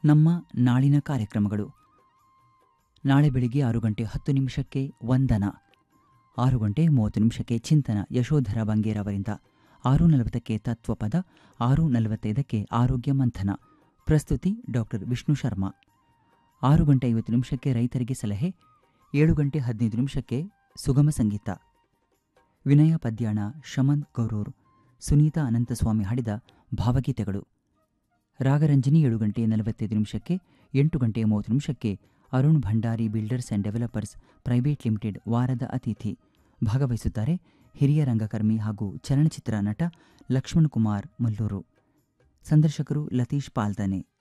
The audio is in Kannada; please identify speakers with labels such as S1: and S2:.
S1: ನಮ್ಮ ನಾಳಿನ ಕಾರ್ಯಕ್ರಮಗಳು ನಾಳೆ ಬೆಳಿಗ್ಗೆ ಆರು ಗಂಟೆ ಹತ್ತು ನಿಮಿಷಕ್ಕೆ ವಂದನ ಆರು ಗಂಟೆ ಮೂವತ್ತು ನಿಮಿಷಕ್ಕೆ ಚಿಂತನ ಯಶೋಧರ ಬಂಗೇರ್ ಅವರಿಂದ ಆರು ನಲವತ್ತಕ್ಕೆ ತತ್ವಪದ ಆರು ನಲವತ್ತೈದಕ್ಕೆ ಆರೋಗ್ಯ ಮಂಥನ ಪ್ರಸ್ತುತಿ ಡಾಕ್ಟರ್ ವಿಷ್ಣು ಶರ್ಮಾ ಆರು ಗಂಟೆ ಐವತ್ತು ನಿಮಿಷಕ್ಕೆ ರೈತರಿಗೆ ಸಲಹೆ ಏಳು ಗಂಟೆ ಹದಿನೈದು ನಿಮಿಷಕ್ಕೆ ಸುಗಮ ಸಂಗೀತ ವಿನಯ ಪದ್ಯಾಣ ಶಮನ್ ಗೌರೂರ್ ಸುನೀತಾ ಅನಂತಸ್ವಾಮಿ ಹಾಡಿದ ಭಾವಗೀತೆಗಳು ರಾಗರಂಜನಿ ಏಳು ಗಂಟೆ ನಲವತ್ತೈದು ನಿಮಿಷಕ್ಕೆ ಎಂಟು ಗಂಟೆ ಮೂವತ್ತು ನಿಮಿಷಕ್ಕೆ Arun Bhandari builders and developers private limited ವಾರದ ಅತಿಥಿ ಭಾಗವಹಿಸುತ್ತಾರೆ ಹಿರಿಯ ರಂಗಕರ್ಮಿ ಹಾಗೂ ಚಲನಚಿತ್ರ ನಟ ಲಕ್ಷ್ಮಣ್ ಕುಮಾರ್ ಮುಲ್ಲೂರು ಸಂದರ್ಶಕರು ಲತೀಶ್ ಪಾಲ್ದನೆ